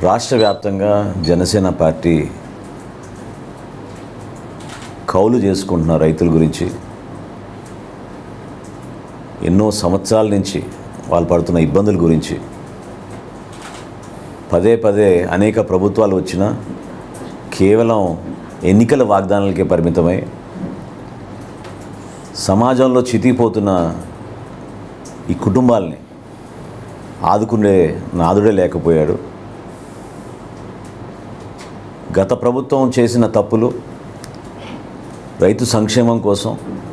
రాష్ట్ర వ్యాప్తంగా జనసేన పార్టీ కౌలు చేసుకుంటున్న రైతుల గురించి ఎన్నో సంవత్సరాల నుంచి వాళ్ళు పడుతున్న ఇబ్బందుల గురించి పదే పదే అనేక ప్రభుత్వాలు వచ్చినా కేవలం ఎన్నికల వాగ్దానాలకే పరిమితమై సమాజంలో చితికిపోతున్న ఈ కుటుంబాల్ని ఆదుకునే నాదుడే లేకపోయాడు గత ప్రభుత్వం చేసిన తప్పులు రైతు సంక్షేమం కోసం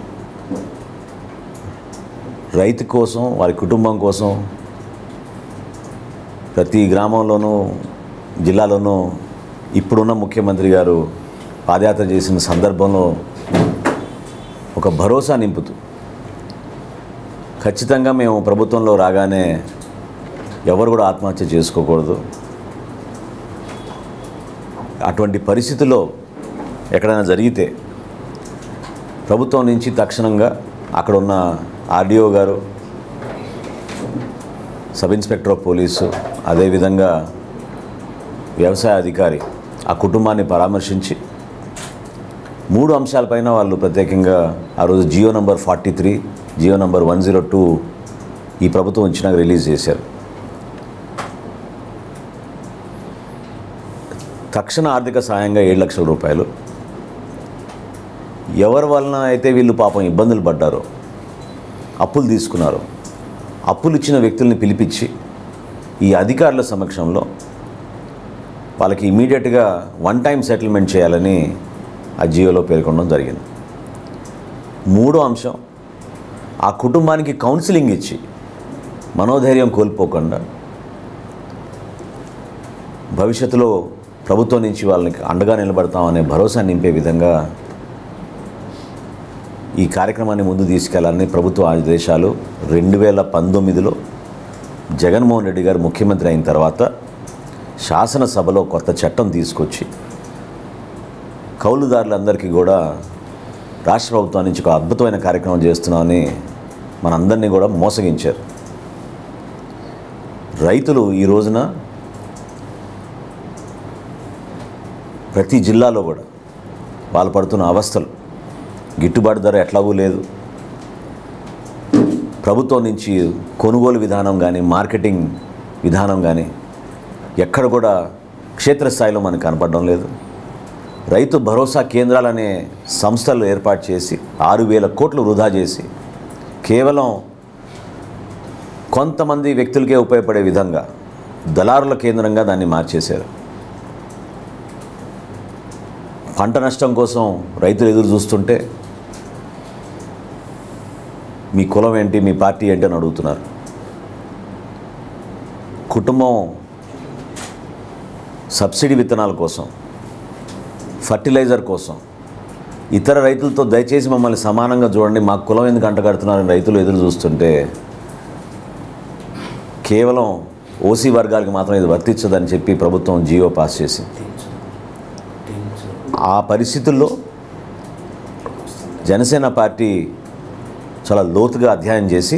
రైతు కోసం వారి కుటుంబం కోసం ప్రతి గ్రామంలోనూ జిల్లాలోనూ ఇప్పుడున్న ముఖ్యమంత్రి గారు పాదయాత్ర చేసిన సందర్భంలో ఒక భరోసా నింపుతూ ఖచ్చితంగా మేము ప్రభుత్వంలో రాగానే ఎవరు కూడా ఆత్మహత్య చేసుకోకూడదు అటువంటి పరిస్థితుల్లో ఎక్కడైనా జరిగితే ప్రభుత్వం నుంచి తక్షణంగా అక్కడ ఉన్న ఆర్డీఓ గారు సబ్ ఇన్స్పెక్టర్ ఆఫ్ పోలీసు అదేవిధంగా వ్యవసాయ అధికారి ఆ కుటుంబాన్ని పరామర్శించి మూడు అంశాలపైన వాళ్ళు ప్రత్యేకంగా ఆ రోజు GO number forty three GO number one zero two ఈ ప్రభుత్వం వచ్చినాక రిలీజ్ చేశారు తక్షణ ఆర్థిక సాయంగా ఏడు లక్షల రూపాయలు ఎవరి వలన అయితే వీళ్ళు పాపం ఇబ్బందులు పడ్డారో అప్పులు తీసుకున్నారో అప్పులు ఇచ్చిన వ్యక్తుల్ని పిలిపించి ఈ అధికారుల సమక్షంలో వాళ్ళకి ఇమీడియట్గా వన్ టైం సెటిల్మెంట్ చేయాలని ఆ జియోలో పేర్కొనడం జరిగింది మూడో అంశం ఆ కుటుంబానికి కౌన్సిలింగ్ ఇచ్చి మనోధైర్యం కోల్పోకుండా భవిష్యత్తులో ప్రభుత్వం నుంచి వాళ్ళకి అండగా నిలబడతామనే భరోసా నింపే విధంగా ఈ కార్యక్రమాన్ని ముందు తీసుకెళ్లాలని ప్రభుత్వ ఆదేశాలు రెండు వేల పంతొమ్మిదిలో జగన్మోహన్ రెడ్డి గారు ముఖ్యమంత్రి అయిన తర్వాత శాసనసభలో కొత్త చట్టం తీసుకొచ్చి కౌలుదారులందరికీ కూడా రాష్ట్ర ప్రభుత్వం నుంచి ఒక అద్భుతమైన కార్యక్రమం చేస్తున్నామని మనందరినీ కూడా మోసగించారు రైతులు ఈ రోజున ప్రతి జిల్లాలో కూడా వాళ్ళు పడుతున్న అవస్థలు గిట్టుబాటు ధర ఎట్లాగూ లేదు ప్రభుత్వం నుంచి కొనుగోలు విధానం కానీ మార్కెటింగ్ విధానం కానీ ఎక్కడ కూడా క్షేత్రస్థాయిలో మనకు కనపడడం లేదు రైతు భరోసా కేంద్రాలనే సంస్థలు ఏర్పాటు చేసి ఆరు వేల కోట్లు వృధా చేసి కేవలం కొంతమంది వ్యక్తులకే ఉపయోగపడే విధంగా దళారుల కేంద్రంగా దాన్ని మార్చేశారు పంట నష్టం కోసం రైతులు ఎదురు చూస్తుంటే మీ కులం ఏంటి మీ పార్టీ ఏంటి అని అడుగుతున్నారు కుటుంబం సబ్సిడీ విత్తనాల కోసం ఫర్టిలైజర్ కోసం ఇతర రైతులతో దయచేసి మమ్మల్ని సమానంగా చూడండి మా కులం ఎందుకు అంటగడుతున్నారని రైతులు ఎదురు చూస్తుంటే కేవలం ఓసీ వర్గాలకు మాత్రం ఇది వర్తించదని చెప్పి ప్రభుత్వం జియో పాస్ చేసింది ఆ పరిస్థితుల్లో జనసేన పార్టీ చాలా లోతుగా అధ్యయనం చేసి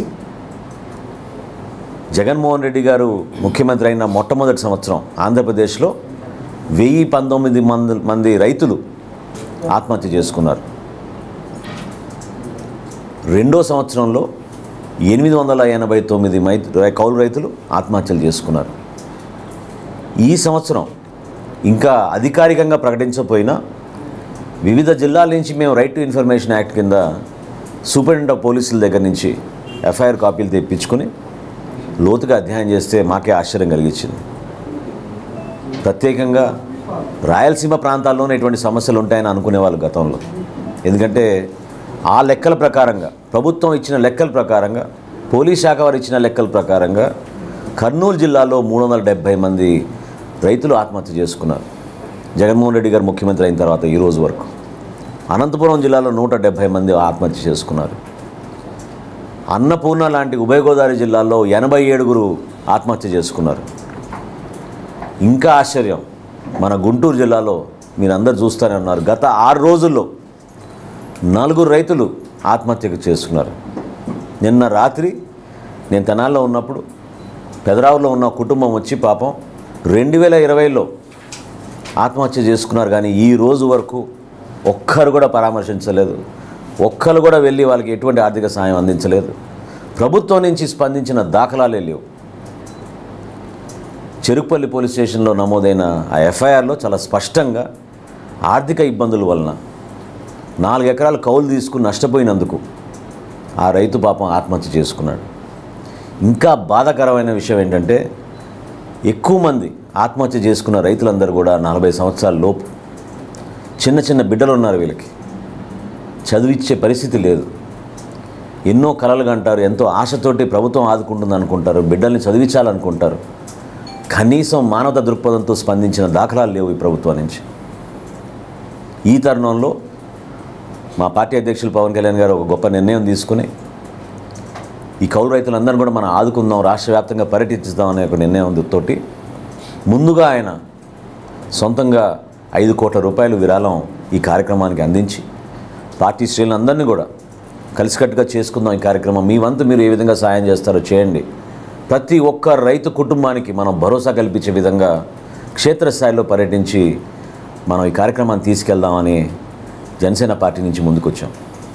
జగన్మోహన్ రెడ్డి గారు ముఖ్యమంత్రి అయిన మొట్టమొదటి సంవత్సరం ఆంధ్రప్రదేశ్లో వెయ్యి పంతొమ్మిది మంది మంది రైతులు ఆత్మహత్య చేసుకున్నారు రెండో సంవత్సరంలో ఎనిమిది వందల ఎనభై తొమ్మిది మై కౌలు రైతులు ఆత్మహత్యలు చేసుకున్నారు ఈ సంవత్సరం ఇంకా అధికారికంగా ప్రకటించకపోయినా వివిధ జిల్లాల నుంచి మేము రైట్ టు ఇన్ఫర్మేషన్ యాక్ట్ కింద సూపరింటెండెంట్ ఆఫ్ పోలీసుల దగ్గర నుంచి ఎఫ్ఐఆర్ కాపీలు తెప్పించుకొని లోతుగా అధ్యయనం చేస్తే మాకే ఆశ్చర్యం కలిగించింది ప్రత్యేకంగా రాయలసీమ ప్రాంతాల్లోనే ఇటువంటి సమస్యలు ఉంటాయని అనుకునేవాళ్ళు గతంలో ఎందుకంటే ఆ లెక్కల ప్రకారంగా ప్రభుత్వం ఇచ్చిన లెక్కల ప్రకారంగా పోలీస్ శాఖ వారు ఇచ్చిన లెక్కల ప్రకారంగా కర్నూలు జిల్లాలో మూడు వందల డెబ్భై మంది రైతులు ఆత్మహత్య చేసుకున్నారు జగన్మోహన్ రెడ్డి గారు ముఖ్యమంత్రి అయిన తర్వాత ఈ రోజు వరకు అనంతపురం జిల్లాలో నూట డెబ్భై మంది ఆత్మహత్య చేసుకున్నారు అన్నపూర్ణ లాంటి ఉభయ గోదావరి జిల్లాల్లో ఎనభై ఏడుగురు ఆత్మహత్య చేసుకున్నారు ఇంకా ఆశ్చర్యం మన గుంటూరు జిల్లాలో మీరందరూ చూస్తూనే ఉన్నారు గత ఆరు రోజుల్లో నలుగురు రైతులు ఆత్మహత్య చేసుకున్నారు నిన్న రాత్రి నేను తెనాల్లో ఉన్నప్పుడు పెదరావులో ఉన్న కుటుంబం వచ్చి పాపం రెండు వేల ఇరవైలో ఆత్మహత్య చేసుకున్నారు కానీ ఈ రోజు వరకు ఒక్కరు కూడా పరామర్శించలేదు ఒక్కరు కూడా వెళ్ళి వాళ్ళకి ఎటువంటి ఆర్థిక సాయం అందించలేదు ప్రభుత్వం నుంచి స్పందించిన దాఖలాలే లేవు చెరుకుపల్లి పోలీస్ స్టేషన్లో నమోదైన ఆ ఎఫ్ఐఆర్లో చాలా స్పష్టంగా ఆర్థిక ఇబ్బందుల వలన నాలుగు ఎకరాలు కౌలు తీసుకుని నష్టపోయినందుకు ఆ రైతు పాపం ఆత్మహత్య చేసుకున్నాడు ఇంకా బాధాకరమైన విషయం ఏంటంటే ఎక్కువ మంది ఆత్మహత్య చేసుకున్న రైతులందరూ కూడా నలభై సంవత్సరాల లోపు చిన్న చిన్న బిడ్డలు ఉన్నారు వీళ్ళకి చదివిచ్చే పరిస్థితి లేదు ఎన్నో కలలు కంటారు ఎంతో ఆశతోటి ప్రభుత్వం ఆదుకుంటుంది అనుకుంటారు బిడ్డల్ని చదివించాలనుకుంటారు కనీసం మానవత దృక్పథంతో స్పందించిన దాఖలాలు లేవు ఈ ప్రభుత్వం నుంచి ఈ తరుణంలో మా పార్టీ అధ్యక్షులు పవన్ కళ్యాణ్ గారు ఒక గొప్ప నిర్ణయం తీసుకుని ఈ కౌలు రైతులందరినీ కూడా మనం ఆదుకుందాం రాష్ట్ర వ్యాప్తంగా పర్యటిస్తాం అనే ఒక నిర్ణయం తోటి ముందుగా ఆయన సొంతంగా ఐదు కోట్ల రూపాయలు విరాళం ఈ కార్యక్రమానికి అందించి పార్టీ శ్రేణులందరినీ కూడా కలిసికట్టుగా చేసుకుందాం ఈ కార్యక్రమం మీ వంతు మీరు ఏ విధంగా సాయం చేస్తారో చేయండి ప్రతి ఒక్క రైతు కుటుంబానికి మనం భరోసా కల్పించే విధంగా క్షేత్రస్థాయిలో పర్యటించి మనం ఈ కార్యక్రమాన్ని తీసుకెళ్దామని జనసేన పార్టీ నుంచి ముందుకొచ్చాం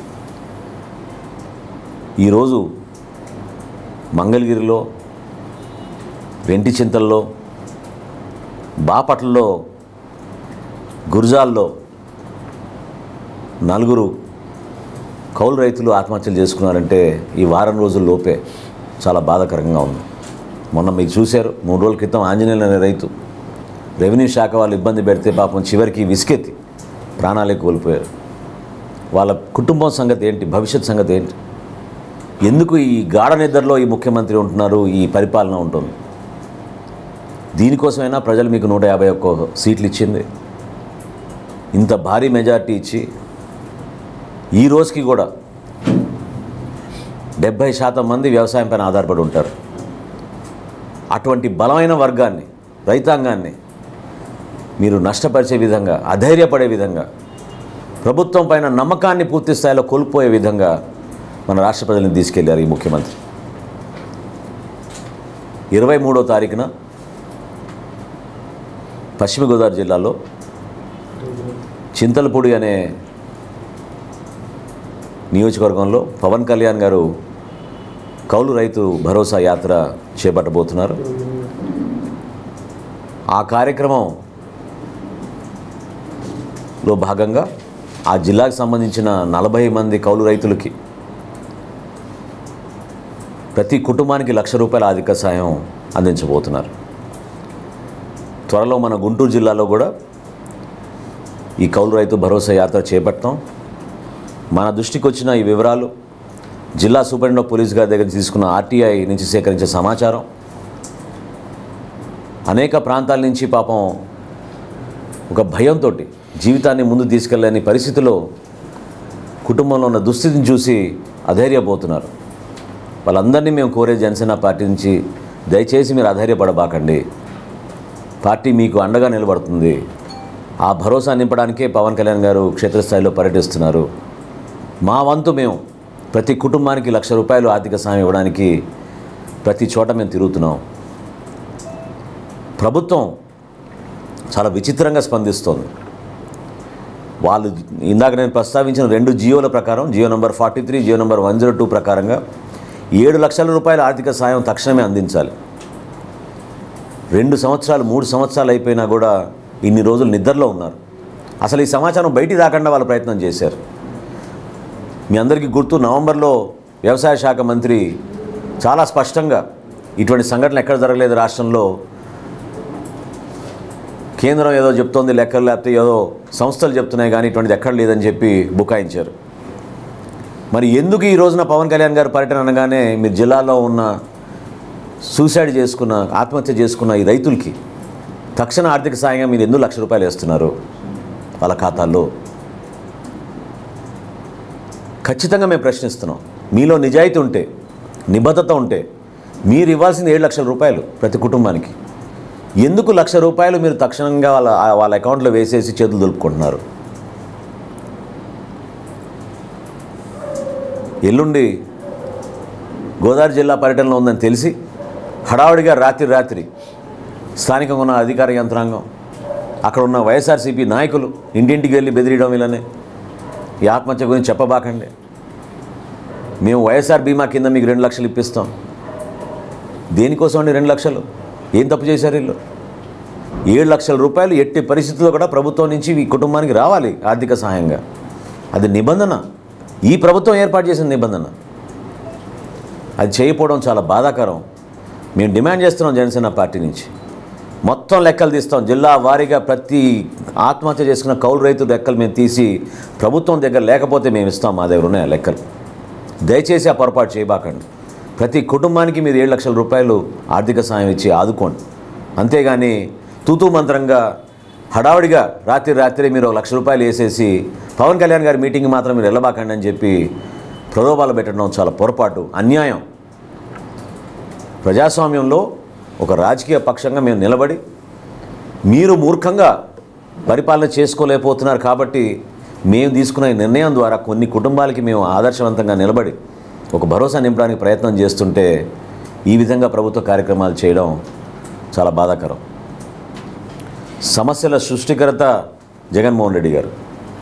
ఈరోజు మంగళగిరిలో వెంటి చింతల్లో బాపట్లలో గుర్జాల్లో నలుగురు కౌలు రైతులు ఆత్మహత్యలు చేసుకున్నారంటే ఈ వారం రోజుల లోపే చాలా బాధాకరంగా ఉంది మొన్న మీరు చూశారు మూడు రోజుల క్రితం ఆంజనేయులు అనే రైతు రెవెన్యూ శాఖ వాళ్ళు ఇబ్బంది పెడితే పాపం చివరికి విసికెత్తి ప్రాణాలే కోల్పోయారు వాళ్ళ కుటుంబం సంగతి ఏంటి భవిష్యత్ సంగతి ఏంటి ఎందుకు ఈ గాఢ నిద్రలో ఈ ముఖ్యమంత్రి ఉంటున్నారు ఈ పరిపాలన ఉంటుంది దీనికోసమైనా ప్రజలు మీకు నూట యాభై ఒక్క సీట్లు ఇచ్చింది ఇంత భారీ మెజార్టీ ఇచ్చి ఈ రోజుకి కూడా డెబ్భై శాతం మంది వ్యవసాయం పైన ఆధారపడి ఉంటారు అటువంటి బలమైన వర్గాన్ని రైతాంగాన్ని మీరు నష్టపరిచే విధంగా అధైర్యపడే విధంగా ప్రభుత్వం పైన నమ్మకాన్ని పూర్తి స్థాయిలో కోల్పోయే విధంగా మన రాష్ట్ర ప్రజలను తీసుకెళ్లారు ఈ ముఖ్యమంత్రి ఇరవై మూడో తారీఖున పశ్చిమ గోదావరి జిల్లాలో చింతలపూడి అనే నియోజకవర్గంలో పవన్ కళ్యాణ్ గారు కౌలు రైతు భరోసా యాత్ర చేపట్టబోతున్నారు ఆ కార్యక్రమంలో భాగంగా ఆ జిల్లాకు సంబంధించిన నలభై మంది కౌలు రైతులకి ప్రతి కుటుంబానికి లక్ష రూపాయల ఆర్థిక సాయం అందించబోతున్నారు త్వరలో మన గుంటూరు జిల్లాలో కూడా ఈ కౌలు రైతు భరోసా యాత్ర చేపడతాం మన దృష్టికి వచ్చిన ఈ వివరాలు జిల్లా సూపరింటెండెంట్ ఆఫ్ పోలీస్ గారి దగ్గర నుంచి తీసుకున్న ఆర్టీఐ నుంచి సేకరించే సమాచారం అనేక ప్రాంతాల నుంచి పాపం ఒక భయంతో జీవితాన్ని ముందు తీసుకెళ్ళని పరిస్థితిలో కుటుంబంలో ఉన్న దుస్థితిని చూసి అధైర్యపోతున్నారు వాళ్ళందరినీ మేము కోరే జనసేన పార్టీ నుంచి దయచేసి మీరు అధైర్యపడబాకండి పార్టీ మీకు అండగా నిలబడుతుంది ఆ భరోసా నింపడానికే పవన్ కళ్యాణ్ గారు క్షేత్రస్థాయిలో పర్యటిస్తున్నారు మా వంతు మేము ప్రతి కుటుంబానికి లక్ష రూపాయలు ఆర్థిక సాయం ఇవ్వడానికి ప్రతి చోట మేము తిరుగుతున్నాం ప్రభుత్వం చాలా విచిత్రంగా స్పందిస్తోంది వాళ్ళు ఇందాక నేను ప్రస్తావించిన రెండు జియోల ప్రకారం GO number forty three GO number one zero two ప్రకారంగా ఏడు లక్షల రూపాయల ఆర్థిక సాయం తక్షణమే అందించాలి రెండు సంవత్సరాలు మూడు సంవత్సరాలు అయిపోయినా కూడా ఇన్ని రోజులు నిద్రలో ఉన్నారు అసలు ఈ సమాచారం బయటికి రాకుండా వాళ్ళు ప్రయత్నం చేశారు మీ అందరికీ గుర్తు నవంబర్లో వ్యవసాయ శాఖ మంత్రి చాలా స్పష్టంగా ఇటువంటి సంఘటనలు ఎక్కడ జరగలేదు రాష్ట్రంలో కేంద్రం ఏదో చెప్తోంది లెక్కలు లేకపోతే ఏదో సంస్థలు చెప్తున్నాయి కానీ ఇటువంటిది ఎక్కడ లేదని చెప్పి బుకాయించారు మరి ఎందుకు ఈ రోజున పవన్ కళ్యాణ్ గారు పర్యటన అనగానే మీరు జిల్లాలో ఉన్న సూసైడ్ చేసుకున్న ఆత్మహత్య చేసుకున్న ఈ రైతులకి తక్షణ ఆర్థిక సాయంగా మీరు ఎందుకు లక్ష రూపాయలు వేస్తున్నారు వాళ్ళ ఖాతాల్లో ఖచ్చితంగా మేము ప్రశ్నిస్తున్నాం మీలో నిజాయితీ ఉంటే నిబద్ధత ఉంటే మీరు ఇవ్వాల్సింది ఏడు లక్షల రూపాయలు ప్రతి కుటుంబానికి ఎందుకు లక్ష రూపాయలు మీరు తక్షణంగా వాళ్ళ వాళ్ళ అకౌంట్లో వేసేసి చేతులు దులుపుకుంటున్నారు ఎల్లుండి గోదావరి జిల్లా పర్యటనలో ఉందని తెలిసి హడావుడిగా రాత్రి రాత్రి స్థానికంగా ఉన్న అధికార యంత్రాంగం అక్కడ ఉన్న వైఎస్ఆర్సీపీ నాయకులు ఇంటింటికి వెళ్ళి బెదిరియడం వీళ్ళని ఈ ఆత్మహత్య గురించి చెప్పబాకండి మేము వైఎస్ఆర్ బీమా కింద మీకు రెండు లక్షలు ఇప్పిస్తాం దేనికోసం అండి రెండు లక్షలు ఏం తప్పు చేశారు వీళ్ళు ఏడు లక్షల రూపాయలు ఎట్టి పరిస్థితుల్లో కూడా ప్రభుత్వం నుంచి ఈ కుటుంబానికి రావాలి ఆర్థిక సహాయంగా అది నిబంధన ఈ ప్రభుత్వం ఏర్పాటు చేసిన నిబంధన అది చేయకపోవడం చాలా బాధాకరం మేము డిమాండ్ చేస్తున్నాం జనసేన పార్టీ నుంచి మొత్తం లెక్కలు తీస్తాం జిల్లా వారీగా ప్రతి ఆత్మహత్య చేసుకున్న కౌలు రైతు లెక్కలు మేము తీసి ప్రభుత్వం దగ్గర లేకపోతే మేము ఇస్తాం మా దగ్గర ఉన్నాయి ఆ లెక్కలు దయచేసి ఆ పొరపాటు చేయబాకండి ప్రతి కుటుంబానికి మీరు ఏడు లక్షల రూపాయలు ఆర్థిక సాయం ఇచ్చి ఆదుకోండి అంతేగాని తూతూ మంత్రంగా హడావుడిగా రాత్రి రాత్రి మీరు ఒక లక్ష రూపాయలు వేసేసి పవన్ కళ్యాణ్ గారి మీటింగ్ మాత్రం మీరు వెళ్ళబాకండి అని చెప్పి ప్రలోభాలు పెట్టడం చాలా పొరపాటు అన్యాయం ప్రజాస్వామ్యంలో ఒక రాజకీయ పక్షంగా మేము నిలబడి మీరు మూర్ఖంగా పరిపాలన చేసుకోలేకపోతున్నారు కాబట్టి మేము తీసుకున్న ఈ నిర్ణయం ద్వారా కొన్ని కుటుంబాలకి మేము ఆదర్శవంతంగా నిలబడి ఒక భరోసా నింపడానికి ప్రయత్నం చేస్తుంటే ఈ విధంగా ప్రభుత్వ కార్యక్రమాలు చేయడం చాలా బాధాకరం సమస్యల సృష్టికర్త జగన్మోహన్ రెడ్డి గారు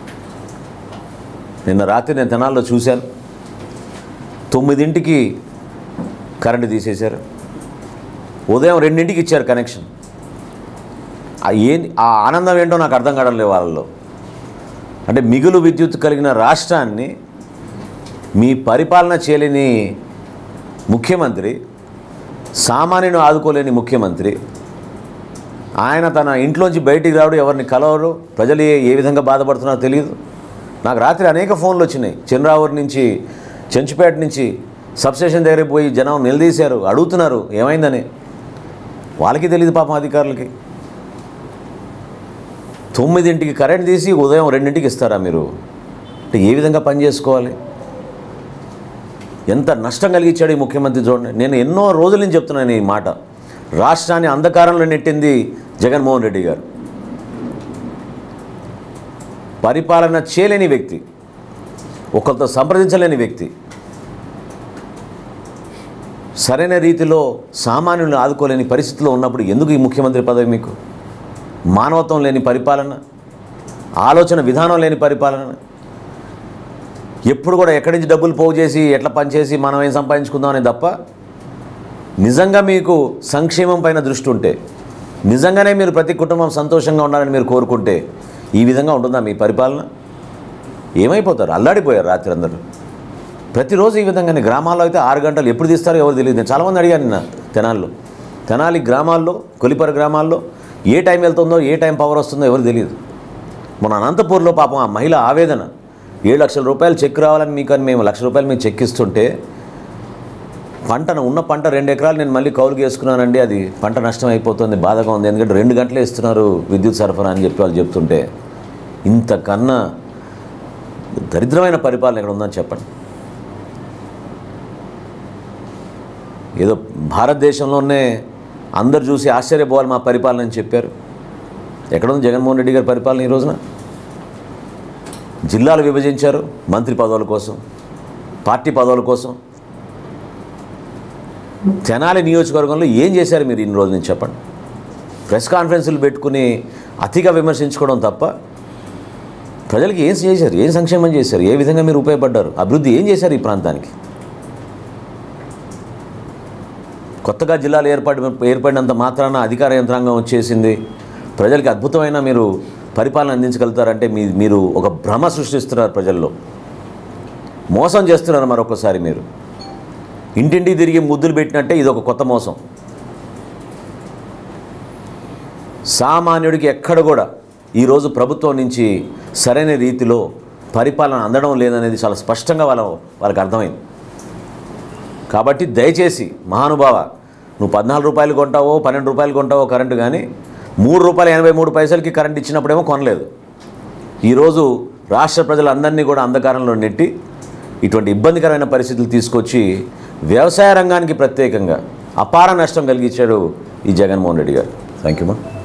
నిన్న రాత్రి నేను తెనాల్లో చూశాను తొమ్మిదింటికి కరెంటు తీసేశారు ఉదయం రెండింటికి ఇచ్చారు కనెక్షన్ ఆ ఏం ఆ ఆనందం ఏంటో నాకు అర్థం కావడం లేదు వాళ్ళలో అంటే మిగులు విద్యుత్ కలిగిన రాష్ట్రాన్ని మీ పరిపాలన చేయలేని ముఖ్యమంత్రి సామాన్యుని ఆదుకోలేని ముఖ్యమంత్రి ఆయన తన ఇంట్లోంచి బయటికి రావడం ఎవరిని కలవరు ప్రజలు ఏ ఏ విధంగా బాధపడుతున్నారో తెలియదు నాకు రాత్రి అనేక ఫోన్లు వచ్చినాయి చంద్రావూరు నుంచి చెంచుపేట నుంచి సబ్స్టేషన్ దగ్గరికి పోయి జనం నిలదీశారు అడుగుతున్నారు ఏమైందని వాళ్ళకి తెలియదు పాపం అధికారులకి తొమ్మిదింటికి కరెంట్ తీసి ఉదయం రెండింటికి ఇస్తారా మీరు అంటే ఏ విధంగా పని చేసుకోవాలి ఎంత నష్టం కలిగించాడు ఈ ముఖ్యమంత్రి చూడండి నేను ఎన్నో రోజుల నుంచి చెప్తున్నాను ఈ మాట రాష్ట్రాన్ని అంధకారంలో నెట్టింది జగన్మోహన్ రెడ్డి గారు పరిపాలన చేయలేని వ్యక్తి ఒకరితో సంప్రదించలేని వ్యక్తి సరైన రీతిలో సామాన్యులను ఆదుకోలేని పరిస్థితిలో ఉన్నప్పుడు ఎందుకు ఈ ముఖ్యమంత్రి పదవి మీకు మానవత్వం లేని పరిపాలన ఆలోచన విధానం లేని పరిపాలన ఎప్పుడు కూడా ఎక్కడి నుంచి డబ్బులు పోగు చేసి ఎట్లా పనిచేసి మనం ఏం సంపాదించుకుందాం అనేది తప్ప నిజంగా మీకు సంక్షేమం పైన దృష్టి ఉంటే నిజంగానే మీరు ప్రతి కుటుంబం సంతోషంగా ఉండాలని మీరు కోరుకుంటే ఈ విధంగా ఉంటుందా మీ పరిపాలన ఏమైపోతారు అల్లాడిపోయారు రాత్రి అందరూ ప్రతిరోజు ఈ విధంగానే గ్రామాల్లో అయితే ఆరు గంటలు ఎప్పుడు తీస్తారో ఎవరు తెలియదు నేను చాలామంది అడిగాను నిన్న తెనాల్లో తెనాలి గ్రామాల్లో కొలిపర గ్రామాల్లో ఏ టైం వెళ్తుందో ఏ టైం పవర్ వస్తుందో ఎవరు తెలియదు మన అనంతపూర్లో పాపం ఆ మహిళ ఆవేదన ఏడు లక్షల రూపాయలు చెక్ రావాలని మీకు అని మేము లక్ష రూపాయలు మీకు చెక్ ఇస్తుంటే పంటను ఉన్న పంట రెండు ఎకరాలు నేను మళ్ళీ కౌలుకి వేసుకున్నానండి అది పంట నష్టం అయిపోతుంది బాధగా ఉంది ఎందుకంటే రెండు గంటలే ఇస్తున్నారు విద్యుత్ సరఫరా అని చెప్పి వాళ్ళు చెప్తుంటే ఇంతకన్నా దరిద్రమైన పరిపాలన ఎక్కడ ఉందని చెప్పండి ఏదో భారతదేశంలోనే అందరు చూసి ఆశ్చర్యపోవాలి మా పరిపాలన అని చెప్పారు ఎక్కడుంది జగన్మోహన్ రెడ్డి గారి పరిపాలన ఈ రోజున జిల్లాలు విభజించారు మంత్రి పదవుల కోసం పార్టీ పదవుల కోసం తెనాలి నియోజకవర్గంలో ఏం చేశారు మీరు ఇన్ని రోజుల నుంచి చెప్పండి ప్రెస్ కాన్ఫరెన్సులు పెట్టుకుని అతిగా విమర్శించుకోవడం తప్ప ప్రజలకి ఏం చేశారు ఏం సంక్షేమం చేశారు ఏ విధంగా మీరు ఉపయోగపడ్డారు అభివృద్ధి ఏం చేశారు ఈ ప్రాంతానికి కొత్తగా జిల్లాలు ఏర్పడి ఏర్పడినంత మాత్రాన అధికార యంత్రాంగం వచ్చేసింది ప్రజలకి అద్భుతమైన మీరు పరిపాలన అందించగలుగుతారంటే మీ మీరు ఒక భ్రమ సృష్టిస్తున్నారు ప్రజల్లో మోసం చేస్తున్నారు మరొకసారి మీరు ఇంటింటికి తిరిగి ముద్దులు పెట్టినట్టే ఇది ఒక కొత్త మోసం సామాన్యుడికి ఎక్కడ కూడా ఈరోజు ప్రభుత్వం నుంచి సరైన రీతిలో పరిపాలన అందడం లేదనేది చాలా స్పష్టంగా వాళ్ళ వాళ్ళకి అర్థమైంది కాబట్టి దయచేసి మహానుభావ నువ్వు పద్నాలుగు రూపాయలు కొంటావో పన్నెండు రూపాయలు కొంటావో కరెంటు కానీ మూడు రూపాయలు ఎనభై మూడు పైసలకి కరెంట్ ఇచ్చినప్పుడేమో కొనలేదు ఈరోజు రాష్ట్ర ప్రజలందరినీ కూడా అంధకారంలో నెట్టి ఇటువంటి ఇబ్బందికరమైన పరిస్థితులు తీసుకొచ్చి వ్యవసాయ రంగానికి ప్రత్యేకంగా అపార నష్టం కలిగించాడు ఈ జగన్మోహన్ రెడ్డి గారు థ్యాంక్ యూ మా